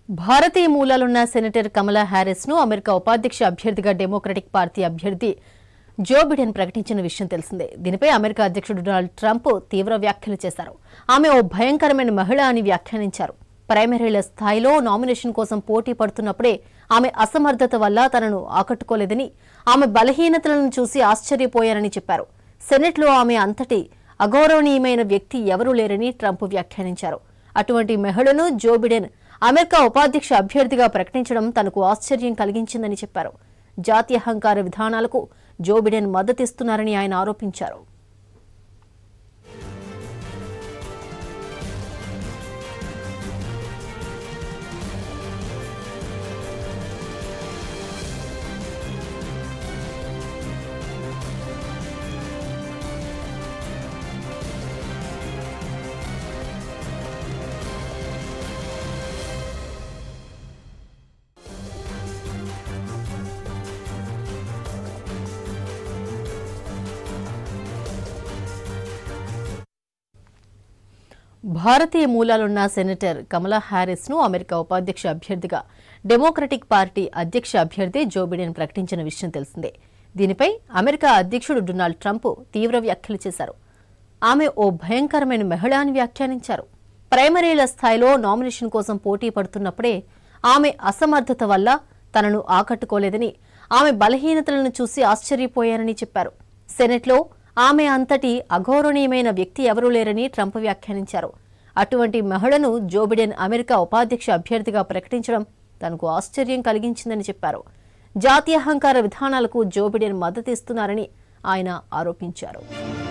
భారతీయ మూలాలున్న senator Kamala Harris ను America ఉపాధ్యక్ష అభ్యర్థిగా డెమోక్రటిక్ పార్టీ అభ్యర్థి జో బిడెన్ ప్రకటించిన విషయం తెలిసిందే దీనిపై అమెరికా అధ్యక్షుడు డొనాల్డ్ ట్రంప్ తీవ్ర వ్యాఖ్యలు చేశారు ఆమె ఓ భయంకరమైన మహిళ అని వ్యాఖ్యానించారు ప్రైమరీల స్థాయిలో నామినేషన్ కోసం పోటీ పడుతున్నప్పుడే ఆమె అసమర్థత వల్ల తనను ఆకట్టుకోలేదని ఆమె బలహీనతలను చూసి ఆశ్చర్యపోయారని చెప్పారు సెనెట్లో ఆమె అంతటి అగౌరవనీయమైన వ్యక్తి ఎవరూ లేరని ట్రంప్ వ్యాఖ్యానించారు అటువంటి మహిళను జో బిడెన్ అమెరికా ఉపాధ్యక్ష అభ్యర్థిగా ప్రకటించడం తనకు ఆశ్చర్యం కలిగించిందని చెప్పారు జాతీయ అహంకార విధానాలకు జో బిడెన్ మద్దతిస్తున్నారని ఆయన ఆరోపించారు భారతీయ మూలాలున్న సెనేటర్ కమలా హ్యారిస్ ను అమెరికా ఉపాధ్యక్ష అభ్యర్థిగా డెమోక్రటిక్ పార్టీ అధ్యక్ష అభ్యర్థి జో బిడెన్ ప్రకటించిన విషయం తెలిసిందే దీనిపై అమెరికా అధ్యక్షుడు డొనాల్డ్ ట్రంప్ తీవ్ర వ్యాఖ్యలు చేశారు ఆమె ఓ భయంకరమైన మహిళ అని వ్యాఖ్యానించారు ప్రైమరీల స్థాయిలో నామినేషన్ కోసం పోటీ పడుతున్నప్పుడే ఆమె అసమర్థత వల్ల తనను ఆకట్టుకోలేదని ఆమె బలహీనతలను చూసి ఆశ్చర్యపోయారని చెప్పారు సెనెట్లో ఆమె అంతటి అగౌరవనీయమైన వ్యక్తి ఎవరూ లేరని ట్రంప్ వ్యాఖ్యానించారు అటువంటి మహిళను జో బిడెన్ అమెరికా ఉపాధ్యక్ష అభ్యర్థిగా ప్రకటించడం తనకు ఆశ్చర్యం కలిగించిందని చెప్పారు జాతీయ అహంకార విధానాలకు జో బిడెన్ మద్దతిస్తున్నారని ఆయన ఆరోపించారు